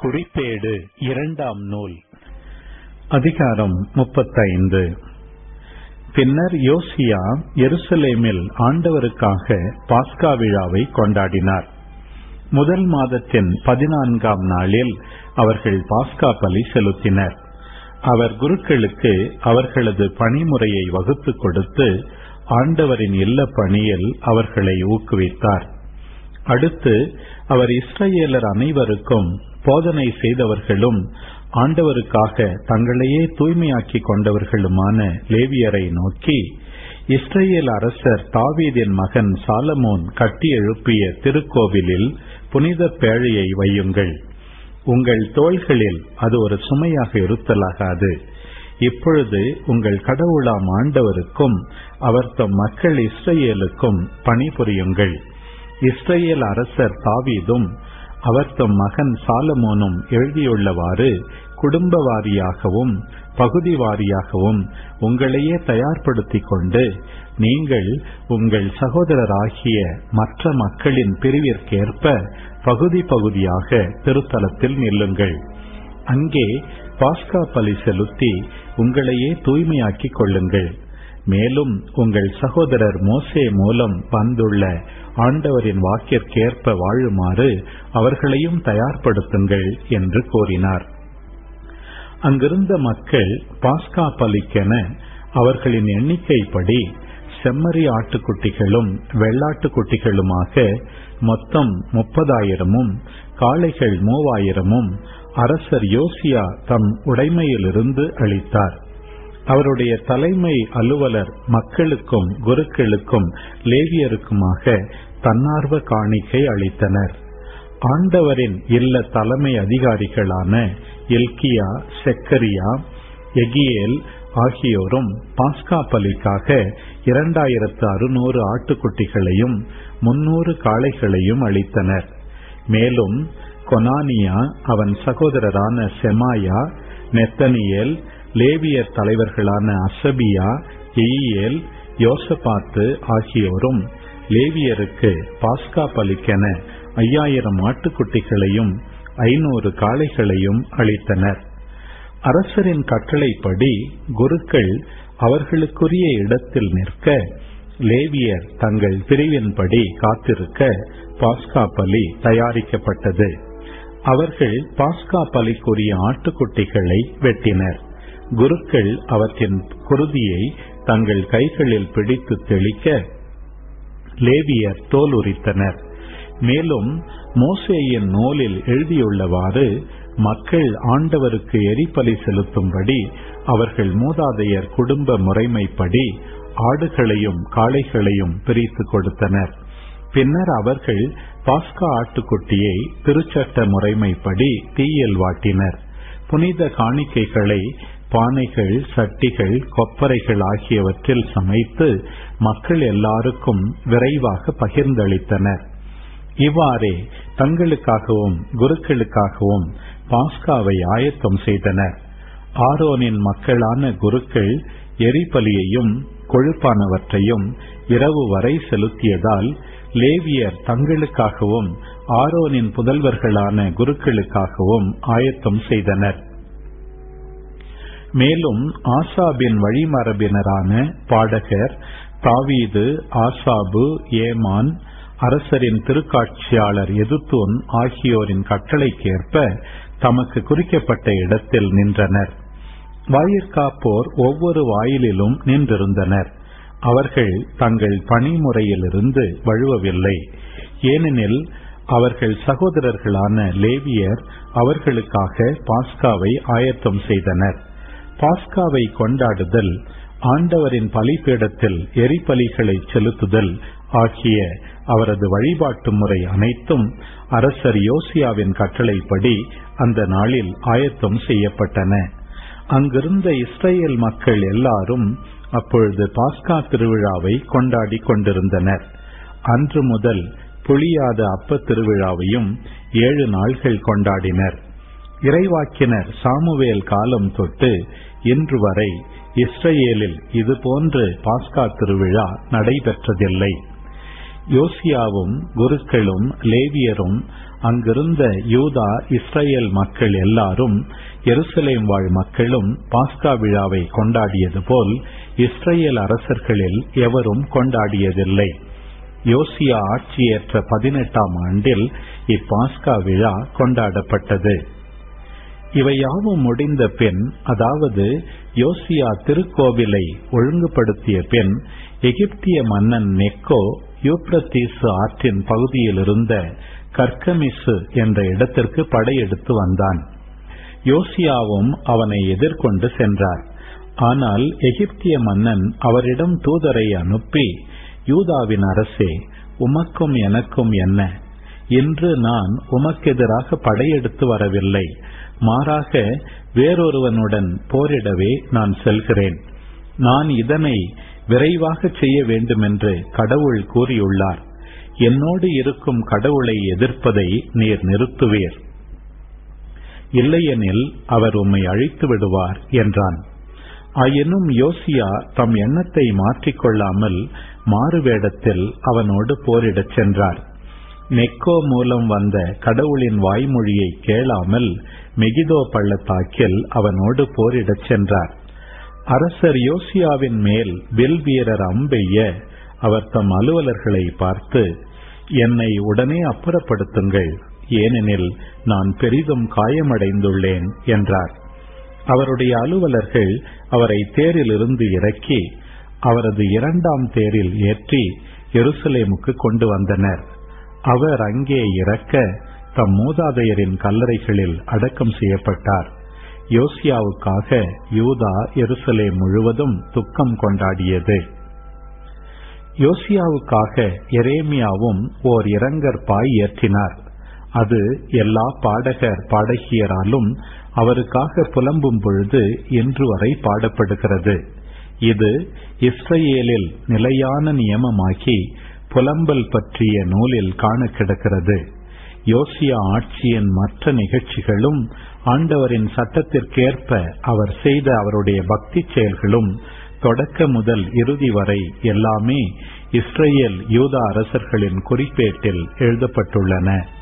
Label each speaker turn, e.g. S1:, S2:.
S1: குறிப்பேடு இரண்டாம் நூல் அதிகாரம் முப்பத்தைந்து பின்னர் யோசியா எருசலேமில் ஆண்டவருக்காக பாஸ்கா விழாவை கொண்டாடினார் முதல் மாதத்தின் பதினான்காம் நாளில் அவர்கள் பாஸ்கா பலி செலுத்தினர் அவர் குருக்களுக்கு அவர்களது பணிமுறையை வகுத்துக் கொடுத்து ஆண்டவரின் இல்ல பணியில் அவர்களை ஊக்குவித்தார் அடுத்து அவர் இஸ்ரேலர் அனைவருக்கும் போதனை செய்தவர்களும் ஆண்டவருக்காக தங்களையே தூய்மையாக்கிக் கொண்டவர்களுமான லேவியரை நோக்கி இஸ்ரேல் அரசர் தாவீதின் மகன் சாலமோன் கட்டி எழுப்பிய திருக்கோவிலில் புனித பேழையை வையுங்கள் உங்கள் தோள்களில் அது ஒரு சுமையாக இருத்தலாகாது இப்பொழுது உங்கள் கடவுளாம் ஆண்டவருக்கும் அவர் தம் மக்கள் இஸ்ரேலுக்கும் பணிபுரியுங்கள் இஸ்ரேல் அரசர் தாவீதும் அவர் தம் மகன் சாலமோனும் எழுதியுள்ளவாறு குடும்ப வாரியாகவும் பகுதி வாரியாகவும் உங்களையே தயார்படுத்திக் கொண்டு நீங்கள் உங்கள் சகோதரராகிய மற்ற மக்களின் பிரிவிற்கேற்ப பகுதி பகுதியாக திருத்தலத்தில் நில்லுங்கள் அங்கே பாஸ்கா பலி செலுத்தி உங்களையே தூய்மையாக்கிக் கொள்ளுங்கள் மேலும் உங்கள் சகோதரர் மோசே மூலம் வந்துள்ள ஆண்டவரின் வாக்கிற்கேற்ப வாழுமாறு அவர்களையும் தயார்படுத்துங்கள் என்று கூறினார் அங்கிருந்த மக்கள் பாஸ்கா பலிக்கென அவர்களின் எண்ணிக்கைப்படி செம்மறி ஆட்டுக்குட்டிகளும் வெள்ளாட்டுக்குட்டிகளுமாக மொத்தம் முப்பதாயிரமும் காளைகள் மூவாயிரமும் அரசர் யோசியா தம் உடைமையிலிருந்து அளித்தார் அவருடைய தலைமை அலுவலர் மக்களுக்கும் குருக்களுக்கும் லேவியருக்குமாக தன்னார்வ காணிக்கை அளித்தனர் ஆண்டவரின் இல்ல தலைமை அதிகாரிகளான எல்கியா செக்கரியா எகியேல் ஆகியோரும் பாஸ்கா பலிக்காக இரண்டாயிரத்து அறுநூறு ஆட்டுக்குட்டிகளையும் முன்னூறு காளைகளையும் அளித்தனர் மேலும் கொனானியா அவன் சகோதரரான செமாயா நெத்தனியேல் லேவியர் தலைவர்களான அசபியா எயியேல் யோசபாத்து ஆகியோரும் லேவியருக்கு பாஸ்கா பலிக்கென ஐயாயிரம் ஆட்டுக்குட்டிகளையும் ஐநூறு காளைகளையும் அளித்தனர் அரசரின் கட்டளைப்படி குருக்கள் அவர்களுக்குரிய இடத்தில் நிற்க லேவியர் தங்கள் பிரிவின்படி காத்திருக்க பாஸ்கா பலி தயாரிக்கப்பட்டது அவர்கள் பாஸ்கா பலிக்குரிய ஆட்டுக்குட்டிகளை வெட்டினர் குருக்கள் அவற்றின் குருதியை தங்கள் கைகளில் பிடித்து தெளிக்க லேவியர் தோல் உரித்தனர் மேலும் மோசேயின் நூலில் எழுதியுள்ளவாறு மக்கள் ஆண்டவருக்கு எரிபலி செலுத்தும்படி அவர்கள் மூதாதையர் குடும்ப முறைமைப்படி ஆடுகளையும் காளைகளையும் பிரித்து கொடுத்தனர் பின்னர் அவர்கள் பாஸ்கா ஆட்டுக்குட்டியை திருச்சட்ட முறைமைப்படி தீயில் வாட்டினர் புனித காணிக்கைகளை பானைகள் சட்டிகள் கொப்பரைகள் ஆகியவற்றில் சமைத்து மக்கள் எல்லாருக்கும் விரைவாக பகிர்ந்தளித்தனர் இவ்வாறே தங்களுக்காகவும் குருக்களுக்காகவும் பாஸ்காவை ஆயத்தம் செய்தனர் ஆரோனின் மக்களான குருக்கள் எரிபலியையும் கொழுப்பானவற்றையும் இரவு வரை செலுத்தியதால் லேவியர் தங்களுக்காகவும் ஆரோனின் புதல்வர்களான குருக்களுக்காகவும் ஆயத்தம் செய்தனர் மேலும் ஆசாபின் வழிமரபினரான பாடகர் தாவீது ஆசாபு ஏமான் அரசரின் திருக்காட்சியாளர் எதுத்தோன் ஆகியோரின் கட்டளைக்கேற்ப தமக்கு குறிக்கப்பட்ட இடத்தில் நின்றனர் வாயிற்காப்போர் ஒவ்வொரு வாயிலிலும் நின்றிருந்தனர் அவர்கள் தங்கள் பணிமுறையிலிருந்து வழுவவில்லை ஏனெனில் அவர்கள் சகோதரர்களான லேவியர் அவர்களுக்காக பாஸ்காவை ஆயத்தம் செய்தனர் பாஸ்காவை கொண்டாடுதல் ஆண்டவரின் பலிபீடத்தில் எரிபலிகளை செலுத்துதல் ஆகிய அவரது வழிபாட்டு முறை அனைத்தும் அரசர் யோசியாவின் கட்டளைப்படி அந்த நாளில் ஆயத்தம் செய்யப்பட்டன அங்கிருந்த இஸ்ரேல் மக்கள் எல்லாரும் அப்பொழுது பாஸ்கா திருவிழாவை கொண்டாடி கொண்டிருந்தனர் அன்று முதல் புளியாத அப்ப திருவிழாவையும் ஏழு நாள்கள் கொண்டாடினர் இறைவாக்கினர் சாமுவேல் காலம் தொட்டு இன்று வரை இஸ்ரேலில் இதுபோன்று பாஸ்கா திருவிழா நடைபெற்றதில்லை யோசியாவும் குருக்களும் லேவியரும் அங்கிருந்த யூதா இஸ்ரேல் மக்கள் எல்லாரும் எருசலேம் வாழ் மக்களும் பாஸ்கா விழாவை கொண்டாடியது போல் இஸ்ரேல் அரசர்களில் எவரும் கொண்டாடியதில்லை யோசியா ஆட்சியேற்ற பதினெட்டாம் ஆண்டில் இப்பாஸ்கா விழா கொண்டாடப்பட்டது இவையாவும் முடிந்த பின் அதாவது யோசியா திருக்கோவிலை ஒழுங்குபடுத்திய பின் எகிப்திய மன்னன் நெக்கோ யூப்ரத்தீசு ஆற்றின் பகுதியில் இருந்த கர்கமிசு என்ற இடத்திற்கு படையெடுத்து வந்தான் யோசியாவும் அவனை எதிர்கொண்டு சென்றார் ஆனால் எகிப்திய மன்னன் அவரிடம் தூதரை அனுப்பி யூதாவின் அரசே உமக்கும் எனக்கும் என்ன இன்று நான் உமக்கெதிராக படையெடுத்து வரவில்லை மாறாக வேறொருவனுடன் போரிடவே நான் செல்கிறேன் நான் இதனை விரைவாக செய்ய வேண்டுமென்று கடவுள் கூறியுள்ளார் என்னோடு இருக்கும் கடவுளை எதிர்ப்பதை நீர் நிறுத்துவீர் இல்லையெனில் அவர் உம்மை அழித்து விடுவார் என்றான் ஆயினும் யோசியா தம் எண்ணத்தை மாற்றிக்கொள்ளாமல் மாறுவேடத்தில் அவனோடு போரிடச் சென்றார் நெக்கோ மூலம் வந்த கடவுளின் வாய்மொழியை கேளாமல் மெகிதோ பள்ளத்தாக்கில் அவனோடு போரிடச் சென்றார் அரசர் யோசியாவின் மேல் வில் வீரர் அம்பெய்ய அவர் தம் அலுவலர்களை பார்த்து என்னை உடனே அப்புறப்படுத்துங்கள் ஏனெனில் நான் பெரிதும் காயமடைந்துள்ளேன் என்றார் அவருடைய அலுவலர்கள் அவரை தேரிலிருந்து இறக்கி அவரது இரண்டாம் தேரில் ஏற்றி எருசலேமுக்கு கொண்டு வந்தனர் அவர் அங்கே இறக்க தம் மூதாதையரின் கல்லறைகளில் அடக்கம் செய்யப்பட்டார் யோசியாவுக்காக யூதா எருசலேம் முழுவதும் துக்கம் கொண்டாடியது யோசியாவுக்காக எரேமியாவும் ஓர் இரங்கற் பாய் ஏற்றினார் அது எல்லா பாடகர் பாடகியராலும் அவருக்காக புலம்பும் பொழுது இன்று வரை பாடப்படுகிறது இது இஸ்ரேலில் நிலையான நியமமாக்கி புலம்பல் பற்றிய நூலில் காண கிடக்கிறது யோசியா ஆட்சியின் மற்ற நிகழ்ச்சிகளும் ஆண்டவரின் சட்டத்திற்கேற்ப அவர் செய்த அவருடைய பக்தி செயல்களும் தொடக்க முதல் இறுதி வரை எல்லாமே இஸ்ரேல் யூதா அரசர்களின் குறிப்பேட்டில் எழுதப்பட்டுள்ளன